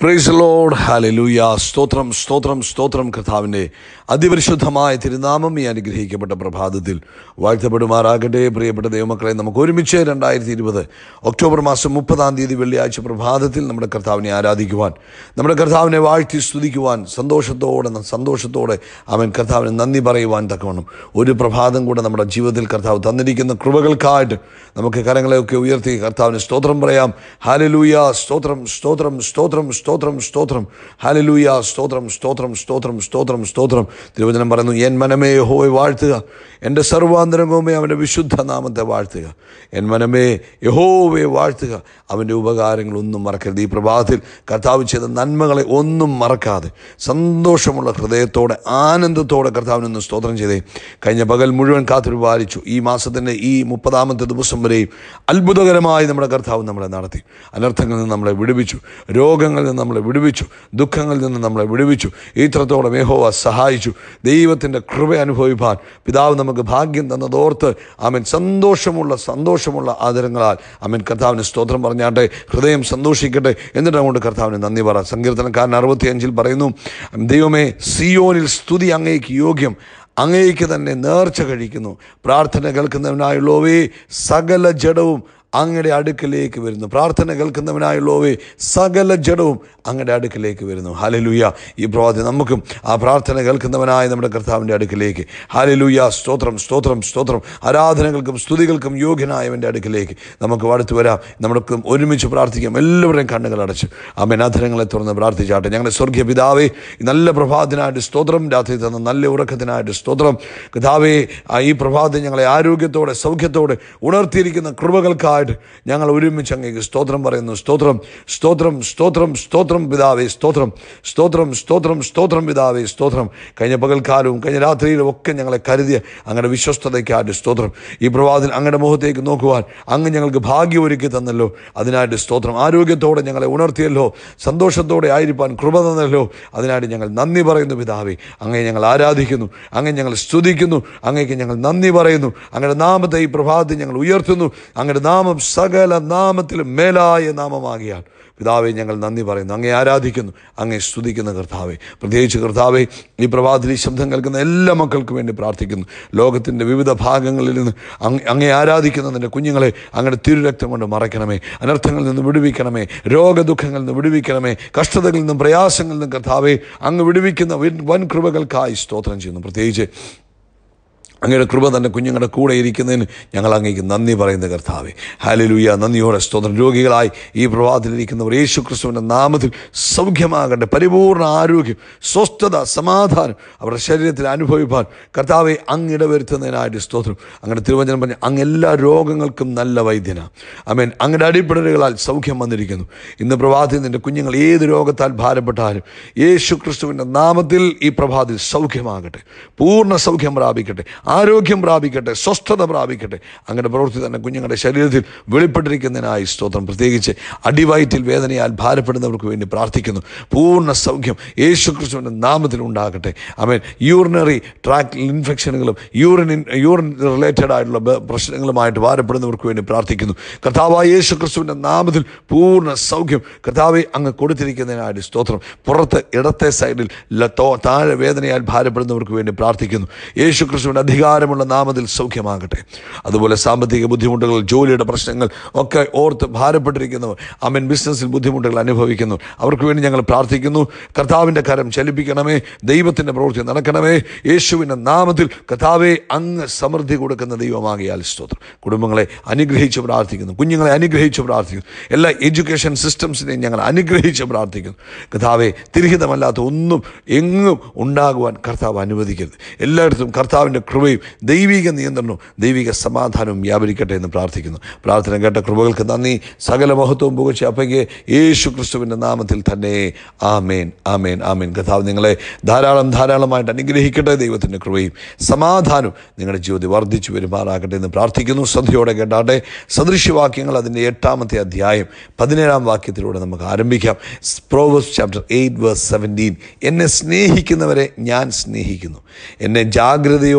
price load hallelujah സ്തോത്രം സ്തോത്രം സ്തോത്രം കർത്താവിൻ്റെ അതിപരിശുദ്ധമായ തിരുനാമം ഈ അനുഗ്രഹിക്കപ്പെട്ട പ്രഭാതത്തിൽ വാഴ്ത്തപ്പെടുമാറാകട്ടെ പ്രിയപ്പെട്ട ദൈവമക്കളെ നമുക്ക് ഒരുമിച്ച് രണ്ടായിരത്തി ഇരുപത് ഒക്ടോബർ മാസം മുപ്പതാം തീയതി വെള്ളിയാഴ്ച പ്രഭാതത്തിൽ നമ്മുടെ കർത്താവിനെ ആരാധിക്കുവാൻ നമ്മുടെ കർത്താവിനെ വാഴ്ത്തി സ്തുതിക്കുവാൻ സന്തോഷത്തോടെ സന്തോഷത്തോടെ അവൻ കർത്താവിന് നന്ദി പറയുവാൻ തക്കവണ്ണം ഒരു പ്രഭാതം കൂടെ നമ്മുടെ ജീവിതത്തിൽ കർത്താവ് തന്നിരിക്കുന്ന കൃപകൾക്കായിട്ട് നമുക്ക് കരങ്ങളെയൊക്കെ ഉയർത്തി കർത്താവിന് സ്തോത്രം പറയാം ഹാലലൂയ സ്തോത്രം സ്തോത്രം സ്തോത്രം സ്തോത്രം സ്തോത്രം ഹാലലൂയ സ്തോത്രം സ്തോത്രം സ്തോത്രം സ്തോത്രം സ്തോത്രം തിരുവചനം പറയുന്നു എൻ മനമേ യഹോവെ വാഴ്ത്തുക എൻ്റെ സർവാന്തരംഗവുമേ അവൻ്റെ വിശുദ്ധ നാമത്തെ വാഴ്ത്തുക എൻ മനമേ യഹോവയെ വാഴ്ത്തുക അവൻ്റെ ഉപകാരങ്ങളൊന്നും മറക്കരുത് ഈ പ്രഭാതത്തിൽ കർത്താവ് ചെയ്ത നന്മകളെ ഒന്നും മറക്കാതെ സന്തോഷമുള്ള ഹൃദയത്തോടെ ആനന്ദത്തോടെ കർത്താവിനൊന്ന് സ്തോത്രം ചെയ്തേ കഴിഞ്ഞ പകൽ മുഴുവൻ കാത്തുപരിപാലിച്ചു ഈ മാസത്തിൻ്റെ ഈ മുപ്പതാമത്തെ ദിവസം വരെയും അത്ഭുതകരമായി നമ്മുടെ കർത്താവ് നമ്മളെ നടത്തി അനർത്ഥങ്ങളിൽ നിന്ന് നമ്മളെ വിടുവിച്ചു രോഗങ്ങളിൽ നിന്ന് നമ്മളെ വിടുവിച്ചു ദുഃഖങ്ങളിൽ നിന്ന് നമ്മളെ വിടുവിച്ചു ഇത്രത്തോളം യഹോവ സഹായിച്ചു ദൈവത്തിൻ്റെ കൃപ അനുഭവിപ്പാൻ പിതാവ് നമുക്ക് ഭാഗ്യം തന്നതോർത്ത് അവൻ സന്തോഷമുള്ള സന്തോഷമുള്ള ആദരങ്ങളാൽ അവൻ കർത്താവിന് സ്തോത്രം പറഞ്ഞാട്ടെ ഹൃദയം സന്തോഷിക്കട്ടെ എന്നിട്ട് അങ്ങോട്ട് കർത്താവിന് നന്ദി പറ സങ്കീർത്തനക്കാരൻ അറുപത്തിയഞ്ചിൽ പറയുന്നു ദൈവമേ സിയോനിൽ സ്തുതി അങ്ങേക്ക് യോഗ്യം അങ്ങേക്ക് തന്നെ നേർച്ച കഴിക്കുന്നു പ്രാർത്ഥന കേൾക്കുന്നവനായുള്ളവേ സകല ജഡവും അങ്ങയുടെ അടുക്കിലേക്ക് വരുന്നു പ്രാർത്ഥന കേൾക്കുന്നവനായുള്ളവേ സകല ജഡവും അങ്ങയുടെ അടുക്കിലേക്ക് വരുന്നു ഹാലലൂയ ഈ പ്രഭാതി നമുക്കും ആ പ്രാർത്ഥന കേൾക്കുന്നവനായ നമ്മുടെ കർത്താവിൻ്റെ അടുക്കിലേക്ക് ഹാലലൂയ സ്തോത്രം സ്തോത്രം സ്തോത്രം ആരാധനകൾക്കും സ്തുതികൾക്കും യോഗ്യനായവൻ്റെ അടുക്കിലേക്ക് നമുക്ക് അടുത്ത് വരാം നമുക്ക് ഒരുമിച്ച് പ്രാർത്ഥിക്കാം എല്ലാവരുടെയും കണ്ണുകൾ അടച്ച് അമ്മൻ അധരങ്ങളെ തുറന്ന് പ്രാർത്ഥിച്ചാട്ടെ ഞങ്ങളുടെ സ്വർഗീയ പിതാവേ ഈ നല്ല പ്രഭാതത്തിനായിട്ട് സ്തോത്രം രാത്രി തന്ന നല്ല ഉറക്കത്തിനായിട്ട് സ്തോത്രം കഥാവേ ഈ പ്രഭാതം ഞങ്ങളെ ആരോഗ്യത്തോടെ സൗഖ്യത്തോടെ ഉണർത്തിയിരിക്കുന്ന കൃപകൾക്കായിട്ട് ഞങ്ങൾ ഒരുമിച്ച് അങ്ങേക്ക് സ്തോത്രം പറയുന്നു സ്തോത്രം സ്തോത്രം സ്തോത്രം സ്തോത്രം പിതാവേ സ്തോത്രം സ്തോത്രം സ്തോത്രം സ്തോത്രം പിതാവേ സ്തോത്രം കഴിഞ്ഞ പകൽക്കാലവും കഴിഞ്ഞ രാത്രിയിലും ഒക്കെ ഞങ്ങളെ കരുതിയ അങ്ങയുടെ വിശ്വസ്തതയ്ക്കായിട്ട് സ്തോത്രം ഈ പ്രഭാതത്തിൽ അങ്ങയുടെ മുഖത്തേക്ക് നോക്കുവാൻ അങ്ങ് ഞങ്ങൾക്ക് ഭാഗ്യം ഒരുക്കി തന്നല്ലോ അതിനായിട്ട് സ്തോത്രം ആരോഗ്യത്തോടെ ഞങ്ങളെ ഉണർത്തിയല്ലോ സന്തോഷത്തോടെ ആയിരിക്കാൻ കൃപ തന്നല്ലോ അതിനായിട്ട് ഞങ്ങൾ നന്ദി പറയുന്നു പിതാവേ അങ്ങേ ഞങ്ങൾ ആരാധിക്കുന്നു അങ്ങേ ഞങ്ങൾ സ്തുതിക്കുന്നു അങ്ങേക്ക് ഞങ്ങൾ നന്ദി പറയുന്നു അങ്ങയുടെ നാമത്തെ ഈ പ്രഭാതത്തിൽ ഞങ്ങൾ ഉയർത്തുന്നു അങ്ങയുടെ നാമം സകല നാമത്തിലും മേലായ നാമമാകിയാൽ പിതാവെ ഞങ്ങൾ നന്ദി പറയുന്നു അങ്ങേ ആരാധിക്കുന്നു അങ്ങേ സ്തുതിക്കുന്ന കർത്താവെ പ്രത്യേകിച്ച് കർത്താവെ ഈ പ്രഭാതത്തിൽ ഈ ശബ്ദം കേൾക്കുന്ന എല്ലാ മക്കൾക്കും വേണ്ടി പ്രാർത്ഥിക്കുന്നു ലോകത്തിൻ്റെ വിവിധ ഭാഗങ്ങളിൽ നിന്ന് അങ്ങ് അങ്ങേ ആരാധിക്കുന്നതിൻ്റെ കുഞ്ഞുങ്ങളെ അങ്ങയുടെ തിരുരക്തം കൊണ്ട് മറയ്ക്കണമേ അനർത്ഥങ്ങളിൽ നിന്ന് വിടുവിക്കണമേ രോഗദുഃഖങ്ങളിൽ നിന്ന് വിടുവിക്കണമേ കഷ്ടതകളിൽ നിന്നും പ്രയാസങ്ങളിൽ നിന്നും കർത്താവെ അങ്ങ് വിടുവിക്കുന്ന വൻ കൃപകൾക്കായി സ്തോത്രം ചെയ്യുന്നു പ്രത്യേകിച്ച് അങ്ങയുടെ കൃപ തന്നെ കുഞ്ഞുങ്ങളുടെ കൂടെ ഇരിക്കുന്നതിന് ഞങ്ങൾ അങ്ങേക്ക് നന്ദി പറയുന്ന കർത്താവെ ഹാലലൂയ നന്ദിയോടെ സ്തോത്രം രോഗികളായി ഈ പ്രഭാതത്തിലിരിക്കുന്നവർ യേശു ക്രിസ്തുവിൻ്റെ നാമത്തിൽ സൗഖ്യമാകട്ടെ പരിപൂർണ ആരോഗ്യം സ്വസ്ഥത സമാധാനം അവരുടെ ശരീരത്തിൽ അനുഭവിപ്പാൻ കർത്താവെ അങ്ങ് ഇടവരുത്തുന്നതിനായിട്ട് സ്തോത്രം അങ്ങയുടെ തിരുവചനം പറഞ്ഞ് അങ്ങ് എല്ലാ രോഗങ്ങൾക്കും നല്ല വൈദ്യനാണ് അമേൻ അങ്ങയുടെ അടിപ്പിടലുകളാൽ സൗഖ്യം വന്നിരിക്കുന്നു ഇന്ന് പ്രഭാതത്തിൽ നിൻ്റെ കുഞ്ഞുങ്ങൾ ഏത് രോഗത്താൽ ഭാരപ്പെട്ടാലും യേശു ക്രിസ്തുവിൻ്റെ നാമത്തിൽ ഈ പ്രഭാതത്തിൽ സൗഖ്യമാകട്ടെ പൂർണ്ണ സൗഖ്യം പ്രാപിക്കട്ടെ ആരോഗ്യം പ്രാപിക്കട്ടെ സ്വസ്ഥത പ്രാപിക്കട്ടെ അങ്ങനെ പ്രവൃത്തി തന്നെ കുഞ്ഞുങ്ങളുടെ ശരീരത്തിൽ വെളിപ്പെട്ടിരിക്കുന്നതിനായി സ്തോത്രം പ്രത്യേകിച്ച് അടിവയറ്റിൽ വേദനയാൽ ഭാരപ്പെടുന്നവർക്ക് വേണ്ടി പ്രാർത്ഥിക്കുന്നു പൂർണ്ണ സൗഖ്യം യേശു ക്രിസ്തുവിൻ്റെ നാമത്തിൽ ഉണ്ടാകട്ടെ അവൻ യൂറിനറി ട്രാക്ക് ഇൻഫെക്ഷനുകളും യൂറിൻ യൂറിൻ റിലേറ്റഡ് ആയിട്ടുള്ള പ്രശ്നങ്ങളുമായിട്ട് ഭാരപ്പെടുന്നവർക്ക് വേണ്ടി പ്രാർത്ഥിക്കുന്നു കർത്താവായ യേശു ക്രിസ്തുവിൻ്റെ നാമത്തിൽ പൂർണ്ണ സൗഖ്യം കർത്താവെ അങ്ങ് കൊടുത്തിരിക്കുന്നതിനായിട്ട് സ്തോത്രം പുറത്ത് ഇടത്തെ സൈഡിൽ താഴെ വേദനയാൽ ഭാരപ്പെടുന്നവർക്ക് വേണ്ടി പ്രാർത്ഥിക്കുന്നു യേശു ക്രിസ്തുവിൻ്റെ അധികാരമുള്ള നാമത്തിൽ സൗഖ്യമാകട്ടെ അതുപോലെ സാമ്പത്തിക ബുദ്ധിമുട്ടുകൾ ജോലിയുടെ പ്രശ്നങ്ങൾ ഒക്കെ ഓർത്ത് ഭാരപ്പെട്ടിരിക്കുന്നവർ അമ്മൻ ബിസിനസ്സിൽ ബുദ്ധിമുട്ടുകൾ അനുഭവിക്കുന്നു അവർക്ക് വേണ്ടി ഞങ്ങൾ പ്രാർത്ഥിക്കുന്നു കർത്താവിൻ്റെ കരം ചലിപ്പിക്കണമേ ദൈവത്തിൻ്റെ പ്രവൃത്തി നടക്കണമേ യേശുവിൻ്റെ നാമത്തിൽ കർത്താവെ അങ്ങ് സമൃദ്ധി കൊടുക്കുന്ന ദൈവമാകിയാൽ സ്തോത്രം കുടുംബങ്ങളെ അനുഗ്രഹിച്ച് പ്രാർത്ഥിക്കുന്നു കുഞ്ഞുങ്ങളെ അനുഗ്രഹിച്ച് പ്രാർത്ഥിക്കുന്നു എല്ലാ എഡ്യൂക്കേഷൻ സിസ്റ്റംസിനെയും ഞങ്ങൾ അനുഗ്രഹിച്ച് പ്രാർത്ഥിക്കുന്നു കർത്താവെ തിരഹിതമല്ലാത്ത ഒന്നും എങ്ങും ഉണ്ടാകുവാൻ കർത്താവ് അനുവദിക്കരുത് എല്ലായിടത്തും കർത്താവിൻ്റെ കൃപയും ദൈവിക നിയന്ത്രണവും ദൈവിക സമാധാനവും വ്യാപരിക്കട്ടെ എന്ന് പ്രാർത്ഥിക്കുന്നു പ്രാർത്ഥന കേട്ട കൃപകൾക്ക് നന്ദി സകല മഹത്വവും പുകച്ച് അപ്പയ്ക്ക് യേശു ക്രിസ്തുവിൻ്റെ നാമത്തിൽ തന്നെ ആമേൻ ആമേൻ ആമേൻ കഥാവ് നിങ്ങളെ ധാരാളം ധാരാളമായിട്ട് അനുഗ്രഹിക്കട്ടെ ദൈവത്തിൻ്റെ കൃപയും സമാധാനവും നിങ്ങളുടെ ജീവിതത്തിൽ വർദ്ധിച്ചു വരുമാറാകട്ടെ എന്ന് പ്രാർത്ഥിക്കുന്നു ശ്രദ്ധയോടെ കേട്ടാട്ടെ സദൃശ്യവാക്യങ്ങൾ അതിൻ്റെ എട്ടാമത്തെ അധ്യായം പതിനേഴാം വാക്യത്തിലൂടെ നമുക്ക് ആരംഭിക്കാം Proverbs chapter eight verse seventeen എന്നെ സ്നേഹിക്കുന്നവരെ ഞാൻ സ്നേഹിക്കുന്നു എന്നെ ജാഗ്രതയോടെ അന്വേഷിക്കുന്നു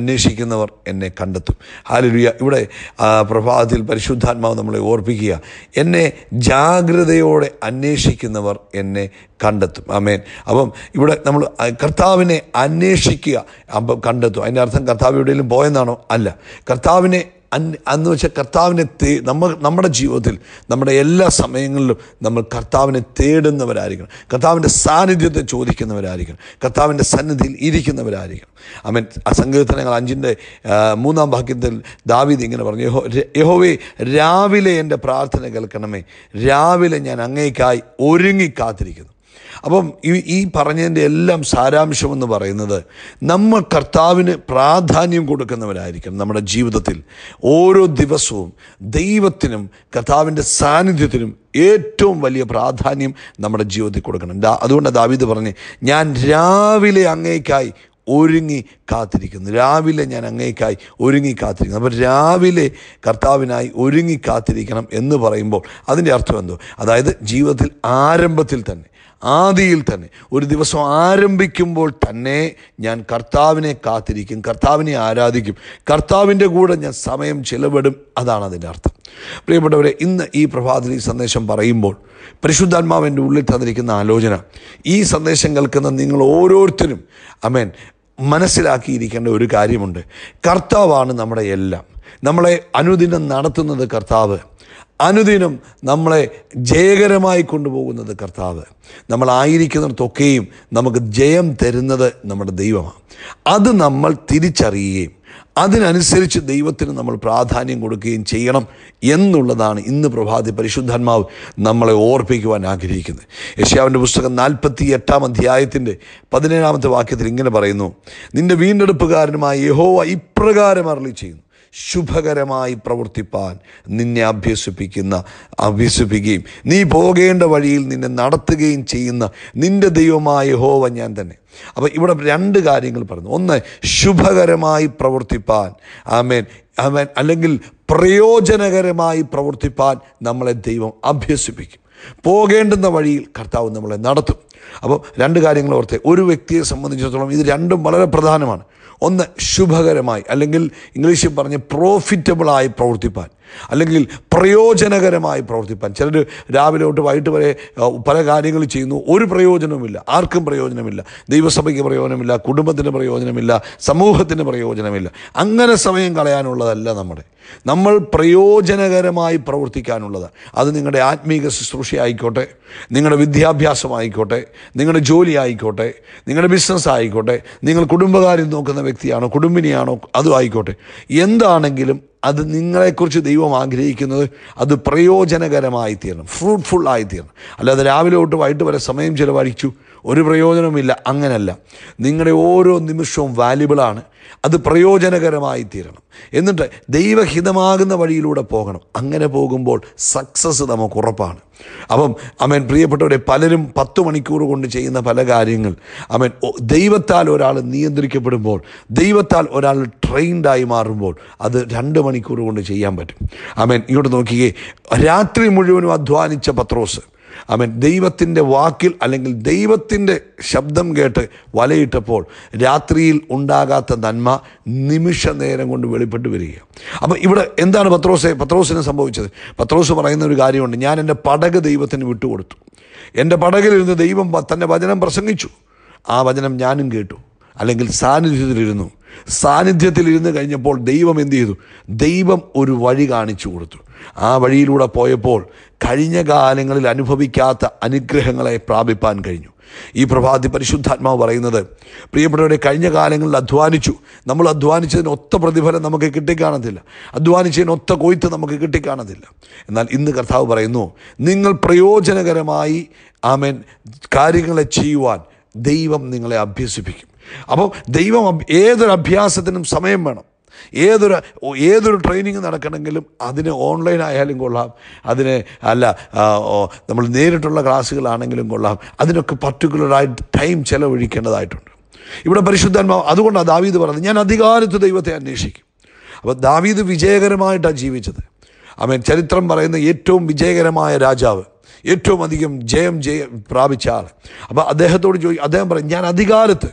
അന്വേഷിക്കുന്നവർ എന്നെ കണ്ടെത്തും ഹാലലുയ ഇവിടെ ആ, പ്രഭാതത്തിൽ പരിശുദ്ധാത്മാവ് നമ്മളെ ഓർപ്പിക്കുക എന്നെ ജാഗ്രതയോടെ അന്വേഷിക്കുന്നവർ എന്നെ കണ്ടെത്തും ആമേൻ അപ്പം ഇവിടെ നമ്മൾ കർത്താവിനെ അന്വേഷിക്കുക അപ്പം കണ്ടെത്തും അതിൻ്റെ അർത്ഥം കർത്താവ് എവിടെയെങ്കിലും പോയെന്നാണോ അല്ല കർത്താവിനെ അന് അന്ന് വെച്ചാൽ കർത്താവിനെ തേ നമ്മൾ നമ്മുടെ ജീവിതത്തിൽ നമ്മുടെ എല്ലാ സമയങ്ങളിലും നമ്മൾ കർത്താവിനെ തേടുന്നവരായിരിക്കണം കർത്താവിൻ്റെ സാന്നിധ്യത്തെ ചോദിക്കുന്നവരായിരിക്കണം കർത്താവിൻ്റെ സന്നിധിയിൽ ഇരിക്കുന്നവരായിരിക്കണം അവൻ ആ സങ്കീർത്തനങ്ങൾ അഞ്ചിൻ്റെ ആ, മൂന്നാം വാക്യത്തിൽ ദാവീദ് ഇങ്ങനെ പറഞ്ഞു യഹോ യഹോവേ രാവിലെ എൻ്റെ പ്രാർത്ഥന കേൾക്കണമേ രാവിലെ ഞാൻ അങ്ങേക്കായി ഒരുങ്ങി കാത്തിരിക്കുന്നു അപ്പം ഈ ഈ പറഞ്ഞതിൻ്റെ എല്ലാം സാരാംശമെന്ന് പറയുന്നത് നമ്മൾ കർത്താവിന് പ്രാധാന്യം കൊടുക്കുന്നവരായിരിക്കണം നമ്മുടെ ജീവിതത്തിൽ ഓരോ ദിവസവും ദൈവത്തിനും കർത്താവിൻ്റെ സാന്നിധ്യത്തിനും ഏറ്റവും വലിയ പ്രാധാന്യം നമ്മുടെ ജീവിതത്തിൽ കൊടുക്കണം ദാ- അതുകൊണ്ട് ദാവീദ് പറഞ്ഞ് ഞാൻ രാവിലെ അങ്ങേക്കായി ഒരുങ്ങി കാത്തിരിക്കുന്നു രാവിലെ ഞാൻ അങ്ങേക്കായി ഒരുങ്ങി കാത്തിരിക്കുന്നു അപ്പോൾ രാവിലെ കർത്താവിനായി ഒരുങ്ങി കാത്തിരിക്കണം എന്ന് പറയുമ്പോൾ അതിൻ്റെ അർത്ഥം എന്തോ അതായത് ജീവിതത്തിൽ ആരംഭത്തിൽ തന്നെ ആദിയിൽ തന്നെ ഒരു ദിവസം ആരംഭിക്കുമ്പോൾ തന്നെ ഞാൻ കർത്താവിനെ കാത്തിരിക്കും കർത്താവിനെ ആരാധിക്കും കർത്താവിൻ്റെ കൂടെ ഞാൻ സമയം ചിലവിടും അതാണ് അതിൻ്റെ അർത്ഥം പ്രിയപ്പെട്ടവരെ ഇന്ന് ഈ പ്രഭാതത്തിൽ ഈ സന്ദേശം പറയുമ്പോൾ പരിശുദ്ധാത്മാവ് എൻ്റെ ഉള്ളിൽ തന്നിരിക്കുന്ന ആലോചന ഈ സന്ദേശം കേൾക്കുന്ന നിങ്ങൾ ഓരോരുത്തരും അമേൻ മനസ്സിലാക്കിയിരിക്കേണ്ട ഒരു കാര്യമുണ്ട് കർത്താവാണ് നമ്മുടെ എല്ലാം നമ്മളെ അനുദിനം നടത്തുന്നത് കർത്താവ് അനുദിനം നമ്മളെ ജയകരമായി കൊണ്ടുപോകുന്നത് കർത്താവ് നമ്മളായിരിക്കുന്നിടത്തൊക്കെയും നമുക്ക് ജയം തരുന്നത് നമ്മുടെ ദൈവമാണ് അത് നമ്മൾ തിരിച്ചറിയുകയും അതിനനുസരിച്ച് ദൈവത്തിന് നമ്മൾ പ്രാധാന്യം കൊടുക്കുകയും ചെയ്യണം എന്നുള്ളതാണ് ഇന്ന് പ്രഭാതി പരിശുദ്ധാത്മാവ് നമ്മളെ ഓർപ്പിക്കുവാൻ ആഗ്രഹിക്കുന്നത് യശ്യാവിൻ്റെ പുസ്തകം നാൽപ്പത്തി എട്ടാം അധ്യായത്തിൻ്റെ പതിനേഴാമത്തെ വാക്യത്തിൽ ഇങ്ങനെ പറയുന്നു നിന്റെ വീണ്ടെടുപ്പുകാരനുമായ യഹോവ ഇപ്രകാരം അരളി ചെയ്യുന്നു ശുഭകരമായി പ്രവർത്തിപ്പാൻ നിന്നെ അഭ്യസിപ്പിക്കുന്ന അഭ്യസിപ്പിക്കുകയും നീ പോകേണ്ട വഴിയിൽ നിന്നെ നടത്തുകയും ചെയ്യുന്ന നിന്റെ ദൈവമായ ഹോവ ഞാൻ തന്നെ അപ്പം ഇവിടെ രണ്ട് കാര്യങ്ങൾ പറഞ്ഞു ഒന്ന് ശുഭകരമായി പ്രവർത്തിപ്പാൻ ആമേൻ ആമേൻ അല്ലെങ്കിൽ പ്രയോജനകരമായി പ്രവർത്തിപ്പാൻ നമ്മളെ ദൈവം അഭ്യസിപ്പിക്കും പോകേണ്ടുന്ന വഴിയിൽ കർത്താവ് നമ്മളെ നടത്തും അപ്പോൾ രണ്ട് കാര്യങ്ങൾ ഓർത്തെ ഒരു വ്യക്തിയെ സംബന്ധിച്ചിടത്തോളം ഇത് രണ്ടും വളരെ പ്രധാനമാണ് ഒന്ന് ശുഭകരമായി അല്ലെങ്കിൽ ഇംഗ്ലീഷിൽ പറഞ്ഞ് പ്രോഫിറ്റബിളായി പ്രവർത്തിപ്പാൻ അല്ലെങ്കിൽ പ്രയോജനകരമായി പ്രവർത്തിപ്പാൻ ചിലർ രാവിലെ തൊട്ട് വൈകിട്ട് വരെ ആ, പല കാര്യങ്ങൾ ചെയ്യുന്നു ഒരു പ്രയോജനവുമില്ല ആർക്കും പ്രയോജനമില്ല ദൈവസഭയ്ക്ക് പ്രയോജനമില്ല കുടുംബത്തിന് പ്രയോജനമില്ല സമൂഹത്തിന് പ്രയോജനമില്ല അങ്ങനെ സമയം കളയാനുള്ളതല്ല നമ്മുടെ നമ്മൾ പ്രയോജനകരമായി പ്രവർത്തിക്കാനുള്ളതാണ് അത് നിങ്ങളുടെ ആത്മീക ശുശ്രൂഷ ആയിക്കോട്ടെ നിങ്ങളുടെ വിദ്യാഭ്യാസം ആയിക്കോട്ടെ നിങ്ങളുടെ ജോലി ആയിക്കോട്ടെ നിങ്ങളുടെ ബിസിനസ് ആയിക്കോട്ടെ നിങ്ങൾ കുടുംബകാര്യം നോക്കുന്ന വ്യക്തിയാണോ കുടുംബിനിയാണോ അതും ആയിക്കോട്ടെ എന്താണെങ്കിലും അത് നിങ്ങളെക്കുറിച്ച് ദൈവം ആഗ്രഹിക്കുന്നത് അത് പ്രയോജനകരമായി തീരണം ഫ്രൂട്ട്ഫുൾ ആയി തീരണം അല്ലാതെ രാവിലെ തൊട്ട് വൈകിട്ട് വരെ സമയം ചിലവഴിച്ചു ഒരു പ്രയോജനവുമില്ല അങ്ങനല്ല നിങ്ങളുടെ ഓരോ നിമിഷവും വാല്യുബിളാണ് അത് പ്രയോജനകരമായി തീരണം എന്നിട്ട് ദൈവഹിതമാകുന്ന വഴിയിലൂടെ പോകണം അങ്ങനെ പോകുമ്പോൾ സക്സസ് നമുക്ക് ഉറപ്പാണ് അപ്പം അമേൻ പ്രിയപ്പെട്ടവരെ പലരും പത്ത് മണിക്കൂർ കൊണ്ട് ചെയ്യുന്ന പല കാര്യങ്ങൾ അമേൻ ഒ- ദൈവത്താൽ ഒരാൾ നിയന്ത്രിക്കപ്പെടുമ്പോൾ ദൈവത്താൽ ഒരാൾ ട്രെയിൻഡായി മാറുമ്പോൾ അത് രണ്ട് മണിക്കൂർ കൊണ്ട് ചെയ്യാൻ പറ്റും അമേൻ ഇങ്ങോട്ട് നോക്കിയേ രാത്രി മുഴുവനും അധ്വാനിച്ച പത്രോസ് അവൻ ദൈവത്തിൻ്റെ വാക്കിൽ അല്ലെങ്കിൽ ദൈവത്തിൻ്റെ ശബ്ദം കേട്ട് വലയിട്ടപ്പോൾ രാത്രിയിൽ ഉണ്ടാകാത്ത നന്മ നിമിഷ നേരം കൊണ്ട് വെളിപ്പെട്ട് വരിക അപ്പം ഇവിടെ എന്താണ് പത്രോസെ പത്രോസിന് സംഭവിച്ചത് പത്രോസ് പറയുന്ന ഒരു കാര്യമുണ്ട് ഞാൻ എൻ്റെ പടക് ദൈവത്തിന് വിട്ടുകൊടുത്തു എൻ്റെ പടകിലിരുന്ന് ദൈവം പ- തൻ്റെ വചനം പ്രസംഗിച്ചു ആ വചനം ഞാനും കേട്ടു അല്ലെങ്കിൽ സാന്നിധ്യത്തിലിരുന്നു സാന്നിധ്യത്തിലിരുന്ന് കഴിഞ്ഞപ്പോൾ ദൈവം എന്ത് ചെയ്തു ദൈവം ഒരു വഴി കാണിച്ചു കൊടുത്തു ആ വഴിയിലൂടെ പോയപ്പോൾ കഴിഞ്ഞ കാലങ്ങളിൽ അനുഭവിക്കാത്ത അനുഗ്രഹങ്ങളെ പ്രാപിപ്പാൻ കഴിഞ്ഞു ഈ പ്രഭാതി പരിശുദ്ധാത്മാവ് പറയുന്നത് പ്രിയപ്പെട്ടവരെ കഴിഞ്ഞ കാലങ്ങളിൽ അധ്വാനിച്ചു നമ്മൾ അധ്വാനിച്ചതിന് ഒത്ത പ്രതിഫലം നമുക്ക് കിട്ടിക്കാണത്തില്ല അധ്വാനിച്ചതിന് ഒത്ത കൊയ്ത്ത് നമുക്ക് കിട്ടിക്കാണത്തില്ല എന്നാൽ ഇന്ന് കർത്താവ് പറയുന്നു നിങ്ങൾ പ്രയോജനകരമായി ആമേൻ കാര്യങ്ങളെ ചെയ്യുവാൻ ദൈവം നിങ്ങളെ അഭ്യസിപ്പിക്കും അപ്പോൾ ദൈവം അഭ്- ഏതൊരു അഭ്യാസത്തിനും സമയം വേണം ഏതൊരു ഏതൊരു ട്രെയിനിങ് നടക്കണമെങ്കിലും അതിന് ഓൺലൈൻ ആയാലും കൊള്ളാം അതിന് അല്ല ആ, ഓ, നമ്മൾ നേരിട്ടുള്ള ക്ലാസ്സുകളാണെങ്കിലും കൊള്ളാം അതിനൊക്കെ പർട്ടിക്കുലറായിട്ട് ടൈം ചെലവഴിക്കേണ്ടതായിട്ടുണ്ട് ഇവിടെ പരിശുദ്ധാത്മാവ് അതുകൊണ്ടാണ് ദാവീദ് പറഞ്ഞത് ഞാൻ അധികാരത്ത് ദൈവത്തെ അന്വേഷിക്കും അപ്പോൾ ദാവീദ് വിജയകരമായിട്ടാണ് ജീവിച്ചത് അവൻ ചരിത്രം പറയുന്ന ഏറ്റവും വിജയകരമായ രാജാവ് ഏറ്റവും അധികം ജയം ജയ പ്രാപിച്ച ആൾ അപ്പോൾ അദ്ദേഹത്തോട് ചോദിക്കും അദ്ദേഹം പറയും ഞാൻ അധികാരത്ത്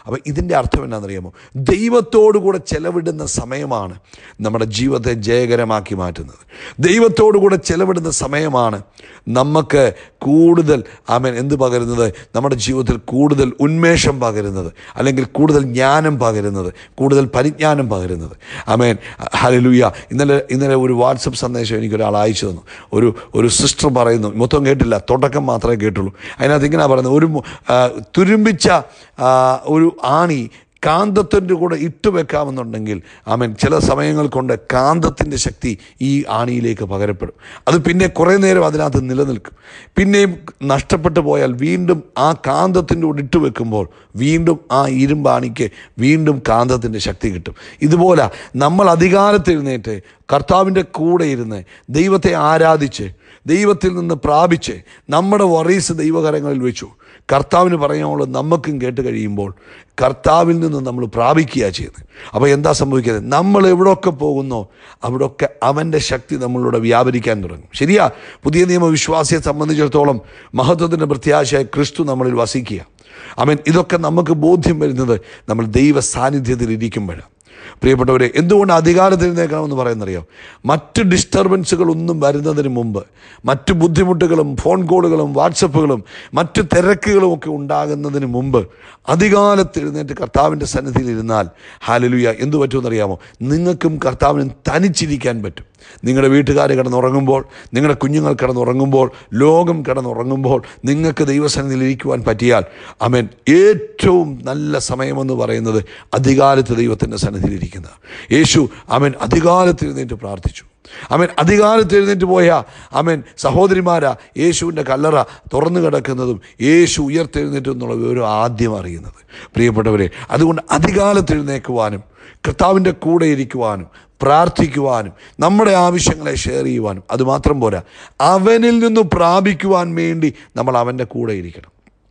അപ്പോൾ ഇതിൻ്റെ അർത്ഥം എന്താണെന്നറിയാമോ ദൈവത്തോടു കൂടെ ചെലവിടുന്ന സമയമാണ് നമ്മുടെ ജീവിതത്തെ ജയകരമാക്കി മാറ്റുന്നത് ദൈവത്തോടു കൂടെ ചെലവിടുന്ന സമയമാണ് നമുക്ക് കൂടുതൽ ആമേൻ എന്ത് പകരുന്നത് നമ്മുടെ ജീവിതത്തിൽ കൂടുതൽ ഉന്മേഷം പകരുന്നത് അല്ലെങ്കിൽ കൂടുതൽ ജ്ഞാനം പകരുന്നത് കൂടുതൽ പരിജ്ഞാനം പകരുന്നത് ആമേൻ ഹലലുയ ഇന്നലെ ഇന്നലെ ഒരു വാട്സപ്പ് സന്ദേശം എനിക്കൊരാൾ അയച്ചു തന്നു ഒരു ഒരു സിസ്റ്റർ പറയുന്നു മൊത്തം കേട്ടില്ല തുടക്കം മാത്രമേ കേട്ടുള്ളൂ അതിനകത്ത് ഇങ്ങനെ പറയുന്നത് ഒരു മു- ആ, തുരുമ്പിച്ച ആ, ഒരു ആണി കാന്തത്തിൻ്റെ കൂടെ ഇട്ട് വെക്കാമെന്നുണ്ടെങ്കിൽ ആമൻ ചില സമയങ്ങൾ കൊണ്ട് കാന്തത്തിൻ്റെ ശക്തി ഈ ആണിയിലേക്ക് പകരപ്പെടും അത് പിന്നെ കുറേ നേരം അതിനകത്ത് നിലനിൽക്കും പിന്നെയും നഷ്ടപ്പെട്ടു പോയാൽ വീണ്ടും ആ കാന്തത്തിൻ്റെ കൂടെ ഇട്ട് വെക്കുമ്പോൾ വീണ്ടും ആ ഇരുമ്പാണിക്ക് വീണ്ടും കാന്തത്തിൻ്റെ ശക്തി കിട്ടും ഇതുപോലെ നമ്മൾ അധികാരത്തെഴുന്നേറ്റ് കർത്താവിൻ്റെ കൂടെ ഇരുന്ന് ദൈവത്തെ ആരാധിച്ച് ദൈവത്തിൽ നിന്ന് പ്രാപിച്ച് നമ്മുടെ വറീസ് ദൈവകരങ്ങളിൽ വെച്ചു കർത്താവിന് പറയാനുള്ള നമുക്കും കേട്ട് കഴിയുമ്പോൾ കർത്താവിൽ നിന്ന് നമ്മൾ പ്രാപിക്കുക ചെയ്യുന്നത് അപ്പോൾ എന്താ സംഭവിക്കുന്നത് നമ്മൾ എവിടെയൊക്കെ പോകുന്നോ അവിടെയൊക്കെ അവൻ്റെ ശക്തി നമ്മളിലൂടെ വ്യാപരിക്കാൻ തുടങ്ങും ശരിയാ പുതിയ നിയമവിശ്വാസിയെ സംബന്ധിച്ചിടത്തോളം മഹത്വത്തിൻ്റെ പ്രത്യാശയായി ക്രിസ്തു നമ്മളിൽ വസിക്കുക അവൻ ഇതൊക്കെ നമുക്ക് ബോധ്യം വരുന്നത് നമ്മൾ ദൈവ സാന്നിധ്യത്തിൽ ഇരിക്കുമ്പോഴാണ് പ്രിയപ്പെട്ടവരെ എന്തുകൊണ്ട് അധികാരത്തിൽ നിന്നേക്കണമെന്ന് പറയുന്നറിയോ മറ്റ് ഡിസ്റ്റർബൻസുകളൊന്നും വരുന്നതിന് മുമ്പ് മറ്റ് ബുദ്ധിമുട്ടുകളും ഫോൺ കോളുകളും വാട്സപ്പുകളും മറ്റ് തിരക്കുകളും ഒക്കെ ഉണ്ടാകുന്നതിന് മുമ്പ് അധികാലത്ത് എഴുന്നേറ്റ് കർത്താവിൻ്റെ സന്നിധിയിൽ ഇരുന്നാൽ ഹാലലുയ എന്തു പറ്റുമെന്നറിയാമോ നിങ്ങൾക്കും കർത്താവിനും തനിച്ചിരിക്കാൻ പറ്റും നിങ്ങളുടെ വീട്ടുകാർ കിടന്നുറങ്ങുമ്പോൾ നിങ്ങളുടെ കുഞ്ഞുങ്ങൾ കിടന്നുറങ്ങുമ്പോൾ ലോകം കിടന്നുറങ്ങുമ്പോൾ നിങ്ങൾക്ക് ദൈവസന്നിധിയിൽ ഇരിക്കുവാൻ പറ്റിയാൽ അമൻ ഏറ്റവും നല്ല സമയമെന്ന് പറയുന്നത് അധികാരത്ത് ദൈവത്തിൻ്റെ സന്നിധിയിൽ ഇരിക്കുന്ന യേശു അവൻ അധികാരത്തിൽ എഴുന്നേറ്റ് പ്രാർത്ഥിച്ചു അവൻ അധികാരത്തിൽ എഴുന്നേറ്റ് പോയ അവൻ സഹോദരിമാരാ യേശുവിൻ്റെ കല്ലറ തുറന്നു കിടക്കുന്നതും യേശു ഉയർത്തെഴുന്നേറ്റു എന്നുള്ള വിവരം ആദ്യം അറിയുന്നത് പ്രിയപ്പെട്ടവരെ അതുകൊണ്ട് അധികാരത്തിൽ എഴുന്നേക്കുവാനും കർത്താവിൻ്റെ കൂടെ ഇരിക്കുവാനും പ്രാർത്ഥിക്കുവാനും നമ്മുടെ ആവശ്യങ്ങളെ ഷെയർ ചെയ്യുവാനും അതുമാത്രം പോരാ അവനിൽ നിന്ന് പ്രാപിക്കുവാൻ വേണ്ടി നമ്മൾ അവൻ്റെ കൂടെ ഇരിക്കണം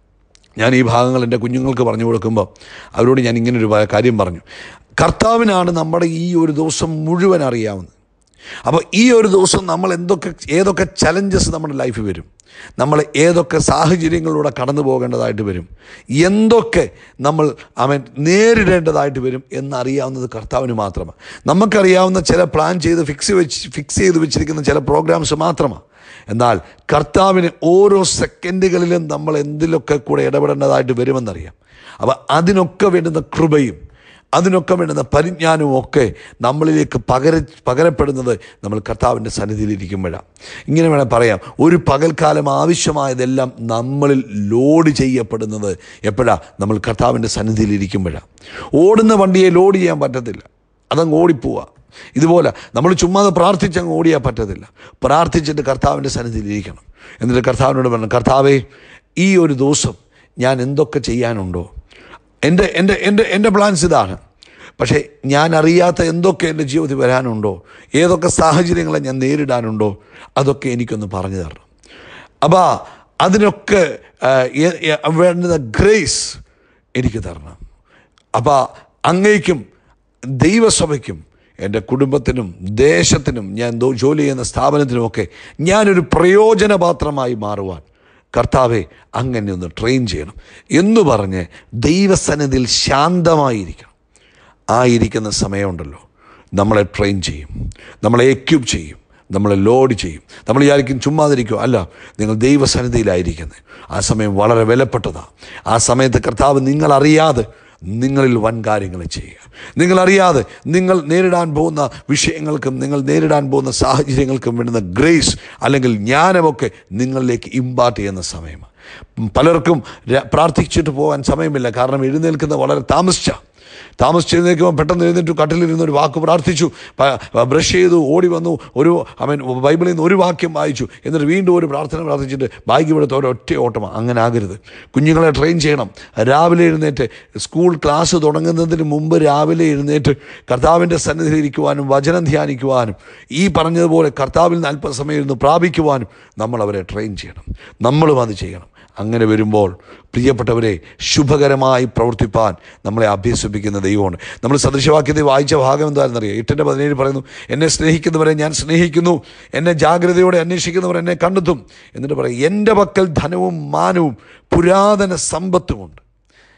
ഞാൻ ഈ ഭാഗങ്ങൾ എൻ്റെ കുഞ്ഞുങ്ങൾക്ക് പറഞ്ഞു കൊടുക്കുമ്പോൾ അവരോട് ഞാൻ ഇങ്ങനൊരു പ- കാര്യം പറഞ്ഞു കർത്താവിനാണ് നമ്മുടെ ഈ ഒരു ദിവസം മുഴുവൻ അറിയാവുന്നത് അപ്പോൾ ഈ ഒരു ദിവസം നമ്മൾ എന്തൊക്കെ ഏതൊക്കെ ചലഞ്ചസ് നമ്മുടെ ലൈഫിൽ വരും നമ്മൾ ഏതൊക്കെ സാഹചര്യങ്ങളിലൂടെ കടന്നു പോകേണ്ടതായിട്ട് വരും എന്തൊക്കെ നമ്മൾ അവൻ നേരിടേണ്ടതായിട്ട് വരും എന്നറിയാവുന്നത് കർത്താവിന് മാത്രമാണ് നമുക്കറിയാവുന്ന ചില പ്ലാൻ ചെയ്ത് ഫിക്സ് വെച്ച് ഫിക്സ് ചെയ്ത് വെച്ചിരിക്കുന്ന ചില പ്രോഗ്രാംസ് മാത്രമാണ് എന്നാൽ കർത്താവിന് ഓരോ സെക്കൻഡുകളിലും നമ്മൾ എന്തിലൊക്കെ കൂടെ ഇടപെടേണ്ടതായിട്ട് വരുമെന്നറിയാം അപ്പോൾ അതിനൊക്കെ വേണ്ടുന്ന കൃപയും അതിനൊക്കെ വേണ്ടുന്ന പരിജ്ഞാനവും ഒക്കെ നമ്മളിലേക്ക് പകര പകരപ്പെടുന്നത് നമ്മൾ കർത്താവിൻ്റെ സന്നിധിയിലിരിക്കുമ്പോഴാണ് ഇങ്ങനെ വേണേൽ പറയാം ഒരു പകൽക്കാലം ആവശ്യമായതെല്ലാം നമ്മളിൽ ലോഡ് ചെയ്യപ്പെടുന്നത് എപ്പോഴാണ് നമ്മൾ കർത്താവിൻ്റെ സന്നിധിയിലിരിക്കുമ്പോഴാണ് ഓടുന്ന വണ്ടിയെ ലോഡ് ചെയ്യാൻ പറ്റത്തില്ല അതങ്ങ് ഓടിപ്പോവുക ഇതുപോലെ നമ്മൾ ചുമ്മാതെ പ്രാർത്ഥിച്ച് അങ്ങ് ഓടിയാൽ പറ്റത്തില്ല പ്രാർത്ഥിച്ചിട്ട് കർത്താവിൻ്റെ സന്നിധിയിൽ ഇരിക്കണം എന്നിട്ട് കർത്താവിനോട് പറഞ്ഞു കർത്താവേ ഈ ഒരു ദിവസം ഞാൻ എന്തൊക്കെ ചെയ്യാനുണ്ടോ എൻ്റെ എൻ്റെ എൻ്റെ എൻ്റെ പ്ലാൻസ് ഇതാണ് പക്ഷേ ഞാൻ അറിയാത്ത എന്തൊക്കെ എൻ്റെ ജീവിതത്തിൽ വരാനുണ്ടോ ഏതൊക്കെ സാഹചര്യങ്ങളെ ഞാൻ നേരിടാനുണ്ടോ അതൊക്കെ എനിക്കൊന്ന് പറഞ്ഞു തരണം അപ്പോൾ അതിനൊക്കെ ആ, എ- എ- വേണ്ടുന്ന ഗ്രേസ് എനിക്ക് തരണം അപ്പോൾ അങ്ങേക്കും ദൈവസഭയ്ക്കും എൻ്റെ കുടുംബത്തിനും ദേശത്തിനും ഞാൻ ദോ- ജോലി ചെയ്യുന്ന സ്ഥാപനത്തിനുമൊക്കെ ഞാനൊരു പ്രയോജനപാത്രമായി മാറുവാൻ കർത്താവെ അങ്ങനെ ഒന്ന് ട്രെയിൻ ചെയ്യണം എന്ന് പറഞ്ഞ് ദൈവസന്നിധിയിൽ ശാന്തമായിരിക്കണം ആയിരിക്കുന്ന സമയമുണ്ടല്ലോ നമ്മളെ ട്രെയിൻ ചെയ്യും നമ്മളെ എക്യൂപ്പ് ചെയ്യും നമ്മളെ ലോഡ് ചെയ്യും നമ്മൾ വിചാരിക്കും ചുമ്മാതിരിക്കും അല്ല നിങ്ങൾ ദൈവസന്നിധിയിലായിരിക്കുന്നത് ആ സമയം വളരെ വിലപ്പെട്ടതാണ് ആ സമയത്ത് കർത്താവ് നിങ്ങളറിയാതെ നിങ്ങളിൽ വൻ കാര്യങ്ങൾ ചെയ്യുക നിങ്ങളറിയാതെ നിങ്ങൾ നേരിടാൻ പോകുന്ന വിഷയങ്ങൾക്കും നിങ്ങൾ നേരിടാൻ പോകുന്ന സാഹചര്യങ്ങൾക്കും വേണ്ടുന്ന ഗ്രേസ് അല്ലെങ്കിൽ ജ്ഞാനമൊക്കെ നിങ്ങളിലേക്ക് ഇമ്പാർട്ട് ചെയ്യുന്ന സമയമാണ് പലർക്കും ര- പ്രാർത്ഥിച്ചിട്ട് പോകാൻ സമയമില്ല കാരണം എഴുന്നേൽക്കുന്നത് വളരെ താമസിച്ച താമസിച്ച് എഴുന്നേൽക്കുമ്പോൾ പെട്ടെന്ന് എഴുന്നേറ്റ് കട്ടിലിരുന്ന് ഒരു വാക്ക് പ്രാർത്ഥിച്ചു പ- ബ്രഷ് ചെയ്തു ഓടി വന്നു ഒരു അവൻ ബൈബിളിൽ നിന്ന് ഒരു വാക്യം വായിച്ചു എന്നിട്ട് വീണ്ടും ഒരു പ്രാർത്ഥന പ്രാർത്ഥിച്ചിട്ട് ബാഗ് ഇവിടുത്തെ ഒരൊറ്റ ഓട്ടമാണ് അങ്ങനെ ആകരുത് കുഞ്ഞുങ്ങളെ ട്രെയിൻ ചെയ്യണം രാവിലെ എഴുന്നേറ്റ് സ്കൂൾ ക്ലാസ് തുടങ്ങുന്നതിന് മുമ്പ് രാവിലെ എഴുന്നേറ്റ് കർത്താവിൻ്റെ സന്നിധിയിൽ ഇരിക്കുവാനും വചനം ധ്യാനിക്കുവാനും ഈ പറഞ്ഞതുപോലെ കർത്താവിൽ നിന്ന് അല്പസമയം ഇരുന്ന് പ്രാപിക്കുവാനും നമ്മൾ അവരെ ട്രെയിൻ ചെയ്യണം നമ്മളും അത് ചെയ്യണം അങ്ങനെ വരുമ്പോൾ പ്രിയപ്പെട്ടവരെ ശുഭകരമായി പ്രവർത്തിപ്പാൻ നമ്മളെ അഭ്യസിപ്പിക്കുന്ന ദൈവമാണ് നമ്മൾ സദൃശവാക്യത്തെ വായിച്ച ഭാഗം എന്താണെന്നറിയാം എട്ടിൻ്റെ പതിനേഴ് പറയുന്നു എന്നെ സ്നേഹിക്കുന്നവരെ ഞാൻ സ്നേഹിക്കുന്നു എന്നെ ജാഗ്രതയോടെ അന്വേഷിക്കുന്നവർ എന്നെ കണ്ടെത്തും എന്നിട്ട് പറയും എൻ്റെ പക്കൽ ധനവും മാനവും പുരാതന സമ്പത്തുമുണ്ട്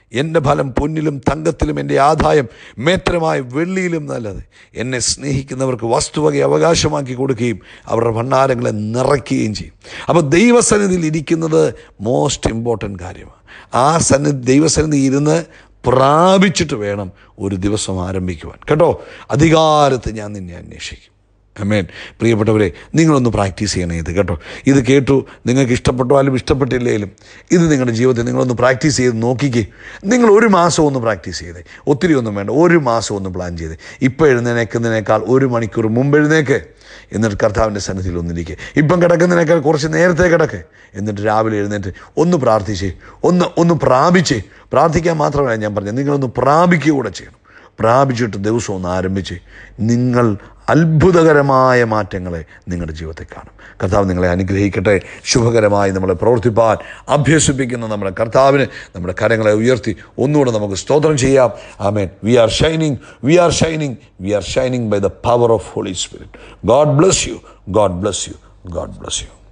എൻ്റെ ഫലം പൊന്നിലും തങ്കത്തിലും എൻ്റെ ആദായം മേത്രമായ വെള്ളിയിലും നല്ലത് എന്നെ സ്നേഹിക്കുന്നവർക്ക് വസ്തുവക അവകാശമാക്കി കൊടുക്കുകയും അവരുടെ ഭണ്ഡാരങ്ങളെ നിറയ്ക്കുകയും ചെയ്യും അപ്പോൾ ദൈവസന്നിധിയിൽ ഇരിക്കുന്നത് മോസ്റ്റ് ഇമ്പോർട്ടൻ്റ് കാര്യമാണ് ആ സന്നിധി ദൈവസന്നിധി ഇരുന്ന് പ്രാപിച്ചിട്ട് വേണം ഒരു ദിവസം ആരംഭിക്കുവാൻ കേട്ടോ അധികാരത്തെ ഞാൻ നിന്നെ അന്വേഷിക്കും അമേൻ പ്രിയപ്പെട്ടവരെ നിങ്ങളൊന്ന് പ്രാക്ടീസ് ചെയ്യണേ ഇത് കേട്ടോ ഇത് കേട്ടു നിങ്ങൾക്ക് ഇഷ്ടപ്പെട്ടാലും ഇഷ്ടപ്പെട്ടില്ലേലും ഇത് നിങ്ങളുടെ ജീവിതത്തിൽ നിങ്ങളൊന്ന് പ്രാക്ടീസ് ചെയ്ത് നോക്കിക്കേ നിങ്ങൾ ഒരു മാസം ഒന്ന് പ്രാക്ടീസ് ചെയ്തേ ഒത്തിരി ഒന്നും വേണ്ട ഒരു മാസം ഒന്ന് പ്ലാൻ ചെയ്തേ ഇപ്പോൾ എഴുന്നേൽക്കുന്നതിനേക്കാൾ ഒരു മണിക്കൂർ മുമ്പ് എഴുന്നേക്ക് എന്നിട്ട് കർത്താവിൻ്റെ സന്നിധിയിൽ ഒന്നിരിക്കുക ഇപ്പം കിടക്കുന്നതിനേക്കാൾ കുറച്ച് നേരത്തെ കിടക്ക് എന്നിട്ട് രാവിലെ എഴുന്നേറ്റ് ഒന്ന് പ്രാർത്ഥിച്ചേ ഒന്ന് ഒന്ന് പ്രാപിച്ചേ പ്രാർത്ഥിക്കാൻ മാത്രമല്ല ഞാൻ പറഞ്ഞത് നിങ്ങളൊന്ന് പ്രാപിക്കുക കൂടെ ചെയ്യണം പ്രാപിച്ചിട്ട് ദിവസം ഒന്ന് ആരംഭിച്ച് നിങ്ങൾ അത്ഭുതകരമായ മാറ്റങ്ങളെ നിങ്ങളുടെ ജീവിതത്തിൽ കാണും കർത്താവ് നിങ്ങളെ അനുഗ്രഹിക്കട്ടെ ശുഭകരമായി നമ്മളെ പ്രവർത്തിപ്പാൻ അഭ്യസിപ്പിക്കുന്ന നമ്മുടെ കർത്താവിന് നമ്മുടെ കരങ്ങളെ ഉയർത്തി ഒന്നുകൂടെ നമുക്ക് സ്തോത്രം ചെയ്യാം ആമേൻ we are shining we are shining we are shining by the power of holy spirit God bless you God bless you God bless U